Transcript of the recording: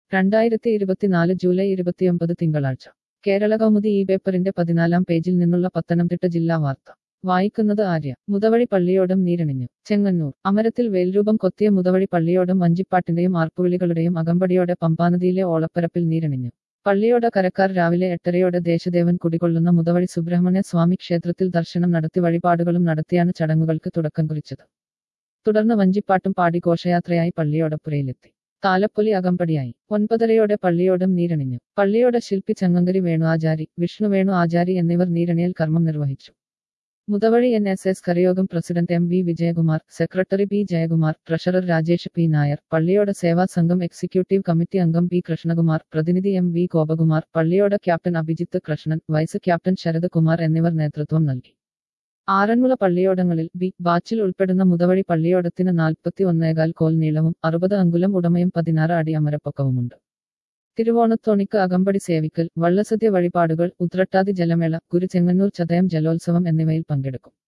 രണ്ടായിരത്തി ഇരുപത്തിനാല് ജൂലൈ ഇരുപത്തിയൊമ്പത് തിങ്കളാഴ്ച കേരള കൗമുദി ഈ പേപ്പറിന്റെ പതിനാലാം പേജിൽ നിന്നുള്ള പത്തനംതിട്ട ജില്ലാ വാർത്ത വായിക്കുന്നത് ആര്യ മുതവഴി പള്ളിയോടം നീരണിഞ്ഞു ചെങ്ങന്നൂർ അമരത്തിൽ വേൽരൂപം കൊത്തിയ മുതവഴി പള്ളിയോടം വഞ്ചിപ്പാട്ടിന്റെയും ആർപ്പുവിളികളുടെയും അകമ്പടിയോടെ പമ്പാനദിയിലെ ഓളപ്പരപ്പിൽ നീരണിഞ്ഞു പള്ളിയോട കരക്കാർ രാവിലെ എട്ടരയോടെ ദേശദേവൻ കുടികൊള്ളുന്ന മുതവഴി സുബ്രഹ്മണ്യ സ്വാമി ക്ഷേത്രത്തിൽ ദർശനം നടത്തി വഴിപാടുകളും നടത്തിയാണ് ചടങ്ങുകൾക്ക് തുടക്കം കുറിച്ചത് തുടർന്ന് വഞ്ചിപ്പാട്ടും പാടി ഘോഷയാത്രയായി പള്ളിയോടപ്പുരയിലെത്തി താലപ്പൊലി അകമ്പടിയായി ഒൻപതരയോടെ പള്ളിയോടം നീരണിഞ്ഞു പള്ളിയോടെ ശില്പി ചങ്ങങ്കരി വേണു ആചാരി വിഷ്ണു വേണു ആചാരി എന്നിവർ നീരണിയൽ കർമ്മം നിർവഹിച്ചു മുതവഴി എൻ എസ് എസ് കരയോഗം president M V Vijayakumar secretary P Jayakumar treasurer Rajesh P Nair Palliyoda Seva Sangham executive committee അംഗം പി കൃഷ്ണകുമാർ പ്രതിനിധി എം വി ഗോപകുമാർ പള്ളിയോട് captain Abhijith Krishnan vice captain Sarath Kumar എന്നിവർ നേതൃത്വം നൽകി ആറന്മുള പള്ളിയോടങ്ങളിൽ ബി ബാച്ചിൽ ഉൾപ്പെടുന്ന മുതവഴി പള്ളിയോടത്തിന് നാൽപ്പത്തി ഒന്നേകാൽ കോൽ നീളവും അറുപത് അങ്കുലം ഉടമയും പതിനാറ് അടി അമരപ്പൊക്കവുമുണ്ട് തിരുവോണത്തോണിക്ക് അകമ്പടി സേവിക്കൽ വള്ളസദ്യ വഴിപാടുകൾ ഉത്രട്ടാതി ജലമേള ഗുരു ചെങ്ങന്നൂർ ചതയം ജലോത്സവം എന്നിവയിൽ പങ്കെടുക്കും